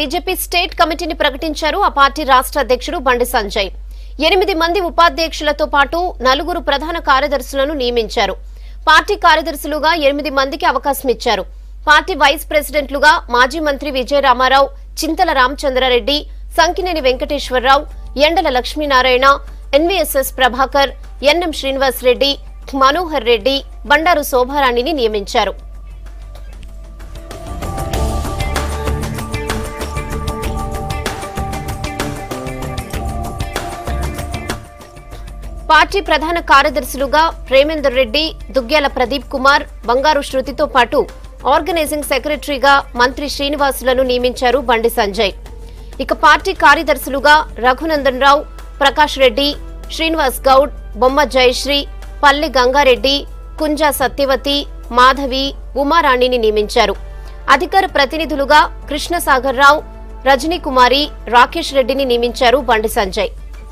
BJP state కమిటీని ప్రకటించారు ఆ పార్టీ రాష్ట్ర అధ్యక్షుడు బండి సంజయ్ ఎనిమిది మంది ఉపాధ్యక్షులతో పాటు నలుగురు ప్రధాన కార్యదర్శులను నియమించారు పార్టీ కార్యదర్శులుగా ఎనిమిది మందికి అవకాశం ఇచ్చారు పార్టీ వైస్ ప్రెసిడెంట్లుగా మాజీ మంత్రి విజయ రామారావు చింతల రామచంద్రారెడ్డి సంకినేని వెంకటేశ్వరరావు ఎండల లక్ష్మీనారాయణ ఎన్వీఎస్ఎస్ ప్రభాకర్ ఎన్ఎం శ్రీనివాస్ రెడ్డి మనోహర్ రెడ్డి బండారు శోభారాణిని నియమించారు పార్టీ ప్రధాన కార్యదర్శులుగా ప్రేమేందర్ రెడ్డి దుగ్గ్యాల ప్రదీప్ కుమార్ బంగారు శృతితో పాటు ఆర్గనైజింగ్ సెక్రటరీగా మంత్రి శ్రీనివాసులను నియమించారు బండి సంజయ్ ఇక పార్టీ కార్యదర్శులుగా రఘునందన్ రావు ప్రకాష్ రెడ్డి శ్రీనివాస్ గౌడ్ బొమ్మ జయశ్రీ పల్లి గంగారెడ్డి కుంజా సత్యవతి మాధవి ఉమారాణిని నియమించారు అధికార ప్రతినిధులుగా కృష్ణసాగర్ రావు రజనీ కుమారి రాకేష్ రెడ్డిని నియమించారు బండి సంజయ్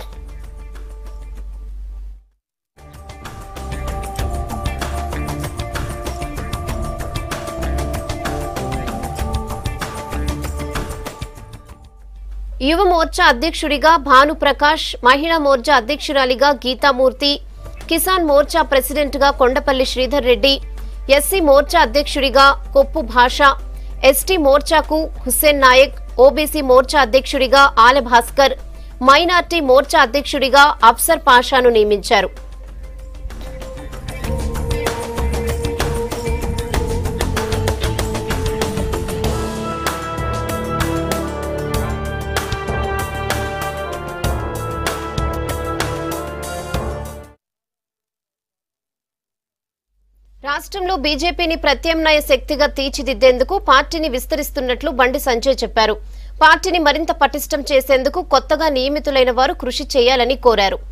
యువ మోర్చా అధ్యక్షుడిగా భానుప్రకాష్ మహిళా మోర్చా అధ్యక్షురాలిగా గీతామూర్తి కిసాన్ మోర్చా ప్రెసిడెంట్గా కొండపల్లి శ్రీధర్ రెడ్డి ఎస్సీ మోర్చా అధ్యక్షుడిగా కొప్పు భాష ఎస్టీ మోర్చాకు హుస్సేన్ నాయక్ ఓబీసీ మోర్చా అధ్యక్షుడిగా ఆలె భాస్కర్ మైనార్టీ మోర్చా అధ్యక్షుడిగా అఫ్సర్ పాషాను నియమించారు రాష్ట్రంలో బీజేపీని ప్రత్యామ్నాయ శక్తిగా తీర్చిదిద్దేందుకు పార్టీని విస్తరిస్తున్నట్లు బండి సంజయ్ చెప్పారు పార్టీని మరింత పటిష్టం చేసేందుకు కొత్తగా నియమితులైన వారు కృషి చేయాలని కోరారు